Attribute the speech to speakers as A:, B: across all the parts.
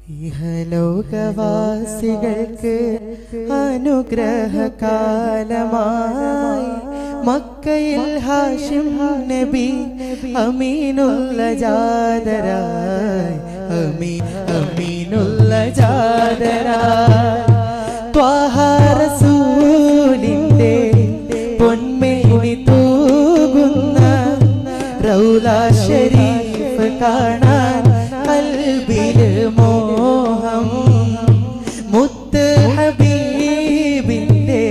A: ഇഹലോകവാസികൾക്ക് അനുഗ്രഹകാലമായി മക്കയിൽ ഹാഷിം നബി അമീനുള്ള ജാതരായി അമീൻ അമീനുള്ള ജാതരായി ത്വാഹ റസൂലിന്റെ പൊന്മേനി തൂകുന്ന റൗല ഷരീഫ് കാണാൻ കൽബില് മോഹം മുത്ത് ഹബീബിന്റെ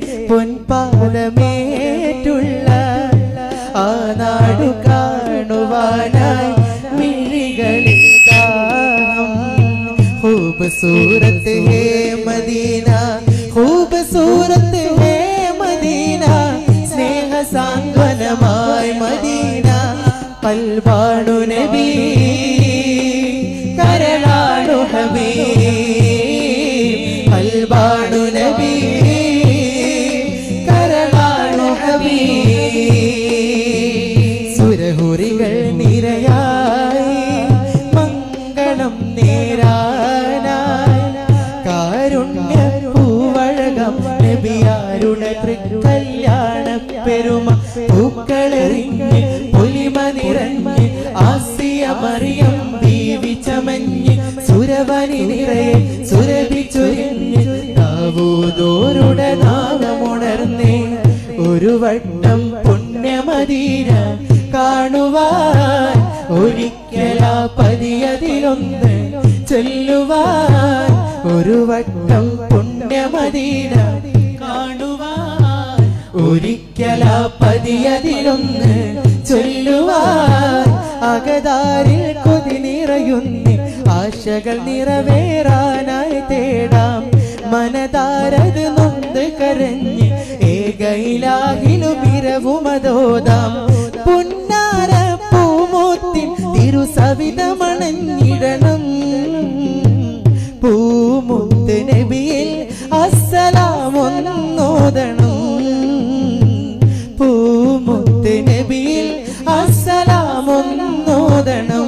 A: പൊൻപാദമേറ്റുള്ള ആ നാടു കാണുവാനായി മിഴികളിൽ ദാഹം खूबसूरत है मदीना खूबसूरत है मदीना സ്നേഹ സാന്ത്വനമായി മദീന പൽവാണു നബി കരളാണു ഹബീ പൽവാണു നബി കരളാണു ഹബീ സുരഹുരികൾ നിരയായി മംഗളം നേരാനായി കാരുണ്യ പൂവഴകം നബിയാരുടെ തൃക്കല്യാണ പെരുമ പൂക്കളെറിഞ്ഞ് പൊലിമ നിറഞ്ഞ് ആസിയ മറിയം ദീവി ചമഞ്ഞ് സുരവനി നിറയെ സുരഭി ചൊരിഞ്ഞ് ദാവൂദോരുടെ നാഗമുണർന്നേ ഒരു വട്ടം പുണ്യമദീന കാണുവാൻ ഒരിക്കലാ പതിയതിലൊന്ന് ചൊല്ലുവാൻ ഒരു വട്ടം പുണ്യമദീന കാണുവാൻ ഒരിക്കലാ പതിയതിലൊന്ന് ചൊല്ലുവാൻ അകതാരിൽ കൊതി നിറയുന്ന ആശകൾ നിറവേറാനായി തേടാം മനതാരത് നൊന്ത് കരഞ്ഞ് ഏകയിലാഹിലും ഇരവുമതോതാം പുന്നാര പൂമൂത്തിൻ തിരുസവിതമണഞ്ഞിടണം പൂമുത്ത് നബിയിൽ അസ്സലാമൊന്നോദണം പൂമുത്ത് നബിയിൽ അസ്സലാമൊന്നോദണം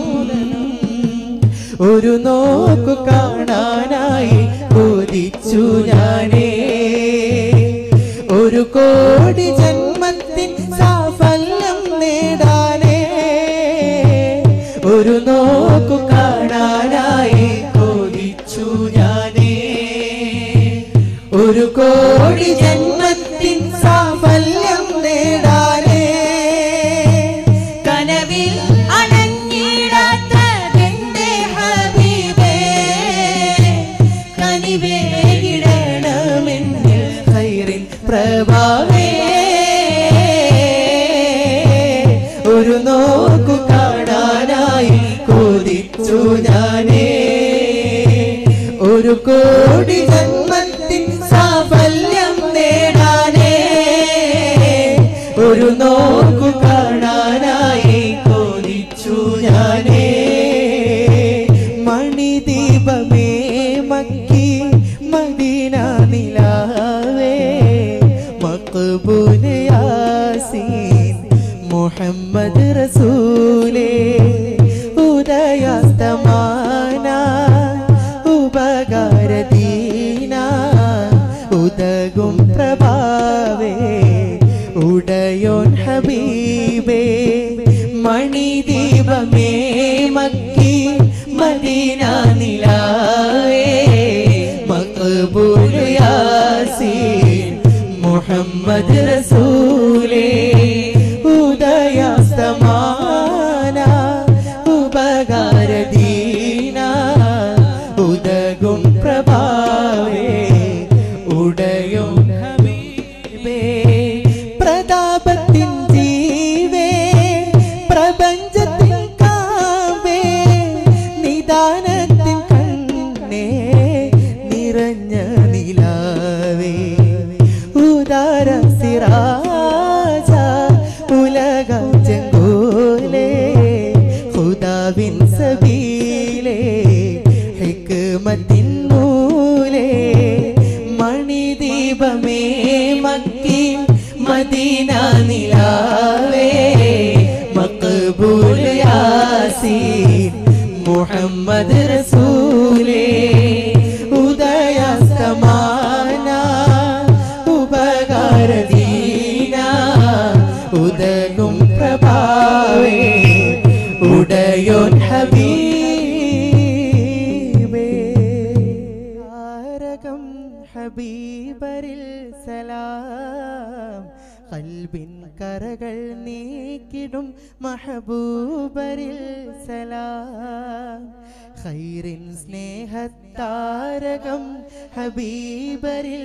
A: ഒരു നോക്കു കാണാനായി കൊതിച്ചു ഞാനേ ഒരു കോടി ജന്മത്തിൻ സാഫല്യം നേടാനേ ഒരു നോക്കു കാണാനായി കൊതിച്ചു ഞാനേ ഒരു കോടി ജന്മത്തിൻ സാഫല്യം നേടാനേ
B: കനവിൽ അണഞ്ഞിടാത്തതെന്റെ ഹബീബേ
A: കനിവേകിടണമെന്നിൽ ഹൈറിൻ പ്രഭാവേ ഒരു നോക്കു കാണാനായി കൊതിച്ചു ഞാനേ ഒരു കോടി ജന്മത്തിൻ സാഫല്യം നേടാനേ ഒരു നോക്കു കാണാനായി കൊതിച്ചു ഞാനേ മണിദീപമേ മക്കി മദീന നിലാവേ മക്ബൂൽ യാസീൻ മുഹമ്മദ് റസൂലേ ഉദയാസ്തമാന ഉപകാരദീന ഉദകും പ്രഭാവേ ഉടയോൻ ഹബീബേ മണിദീപമേ മക്കി മദീന നിലാവേ മക്ബൂൽ യാസീൻ മുഹമ്മദ് റസൂലേ ഉദയാസ്തമാന ഉപകാരദീന ഉദകും പ്രഭാവേ ഉടയും ഹബീബേ പ്രതാപത്തിൻ ജീവേ പ്രപഞ്ചത്തിൻ കാവേ നിദാനത്തിൻ കണ്ണേ നിറഞ്ഞ നിലാവേ ഉദാര സിറാജ ഉലക ചെങ്കോലേ ഖുദാവിൻ സബീലേ ഹിക്മത്തിൻ നൂലേ മണിദീപമേ മക്കി മദീന നിലാവേ മക്ബൂൽ യാസീൻ മുഹമ്മദ് മുഹമ്മദ് റസൂലേ ഉദയസ്തമാന ഉപകാരദീന ഉദകും പ്രഭാവേ ഉടയോൻ ഹബീബേ താരകം ഹബീബരിൽ സലാം കൽബിൻ കറകൾ നീക്കിടും മഹബൂബരിൽ സലാം ഖൈറിൻ സ്നേഹത്താരകം ഹബീബരിൽ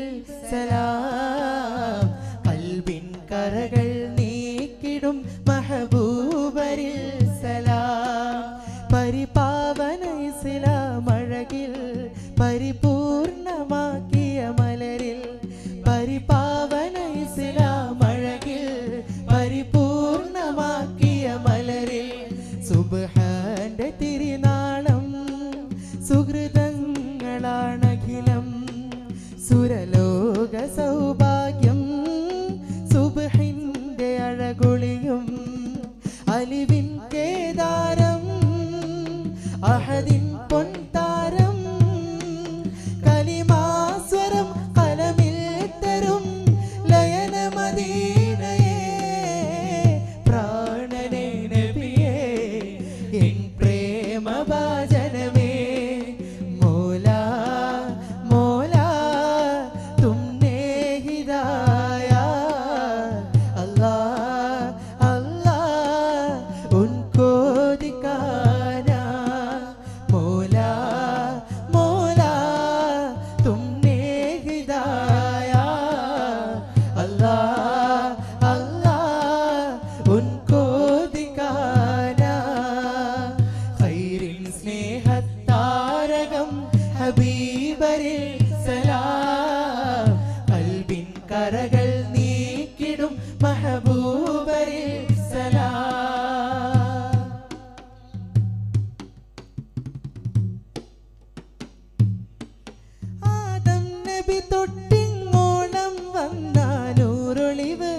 A: സലാം കൽബിൻ കറകൾ നീക്കിടും മഹബൂബരിൽ സലാം പരിപാവന ഇസ്ലാമഴകിൽ പരിപൂർണമാക്കിയ മലരിൽ പരിപാവന ഇസ്ലാമഴകിൽ പരിപൂർണമാക്കിയ മലരിൽ സുബ്ഹാന്റെ തിരുനാളം സുഹൃതങ്ങളാണഖിലം സുരലോക സൗഭാഗ്യം സുബ്ഹിന്റെ അഴകുളിയും അലിവിൻ കേദാരം അഹദിൻ പൊൻതാരം കലിമാസ്വരം കലമിൽ തരും ലയന മദീനയെ പ്രാണനെ നബിയേ എൻ പ്രേമഭാജനമേ മോലാ മോലാ തുമ്നെ ഹിദായ അല്ലാ അല്ലാ ഉनको दिखाना मौला मौला तुमने हिदाया अल्लाह अल्लाह उनको दिखाना खैरिन സ്നേഹത്താരകം ഹബീബരിൽ സലാം കൽബിൻ കറകൾ നീക്കിടും മഹബൂബരിൽ സലാം ആദം നബി തൊട്ടിങ്ങോളം വന്നാനൂറൊളിവ്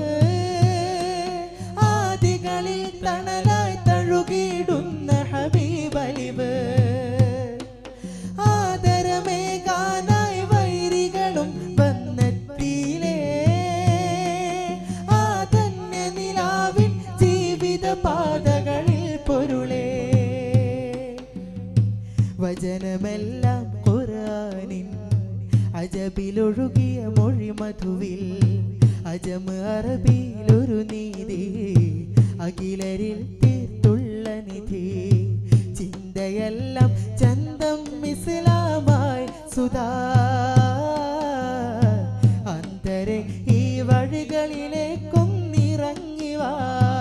A: ആദികളിൽ തണലായി തഴുകിടുന്ന ഹബീബലിവ് ആദരമേകാനായി വൈരികളും വന്നെത്തിയിലേ ആതന്യ നിലാവിൻ ജീവിത പാതകളിൽ പൊരുളേ വചനമെല്ലാം ഖുർആനിൻ അജബിലൊഴുകിയ മൊഴി മധുവിൽ അജമ് അറബിയിലൊരു നീതി അഖിലരിൽ തീർത്തുള്ള നിധി ചിന്തയെല്ലാം ചന്തം ഇസ്ലാമായി സുധാ അന്തരെ ഈ വഴികളിലേക്കും നിറങ്ങി വാ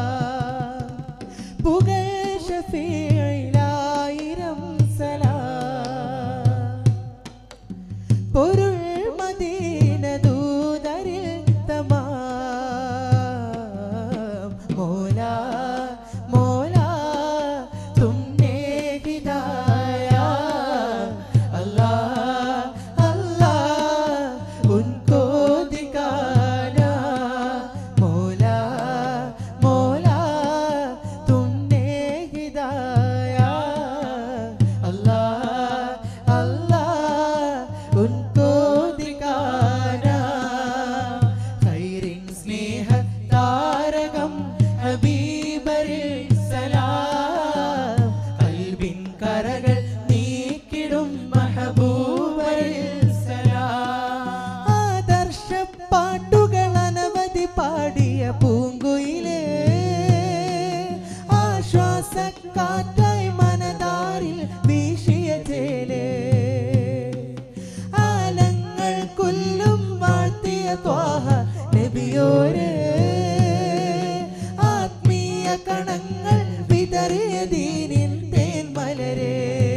A: പുകൾ ഷഫീലായിരം സലാം പൊരുൾ മദീന ദൂതരിൽ തമാം മോലാ മോലാ തുമ്നെ ഹിദായ അല്ലാഹ് അല്ലാഹ് ഉनको दिखाना मौला मौला तुमने हिदाया अल्लाह अल्लाह उनको दिखाना खैरिन स्नेह താരകം ഹബീബരിൽ സലാം കൽബിൻ കറകൾ നീക്കിടും മഹബൂബരിൽ സലാം ആദർശ പാട്ടുകൾ അനവധി പാടിയ പൂങ്കുയിലേ ആശ്വാസക്കാറ്റായി മനതാരിൽ വീശിയ ചേലേ ആലങ്ങൾ കൊല്ലും വാഴ്ത്തിയ ത്വാഹ നബിയോരെ ആത്മീയ കണങ്ങൾ വിതറിയ ദീനിൻ തേൻ മലരേ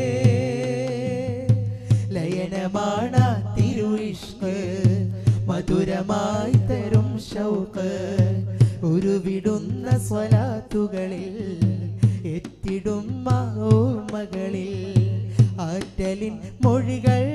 A: ലയനമാണ തിരുവിഷ്ക് മധുരമായി തരും ഷൗക്ക് ഉരുവിടുന്ന സ്വലാത്തുകളിൽ എത്തിടും ഓർമ്മകളിൽ ആറ്റലിൻ മൊഴികൾ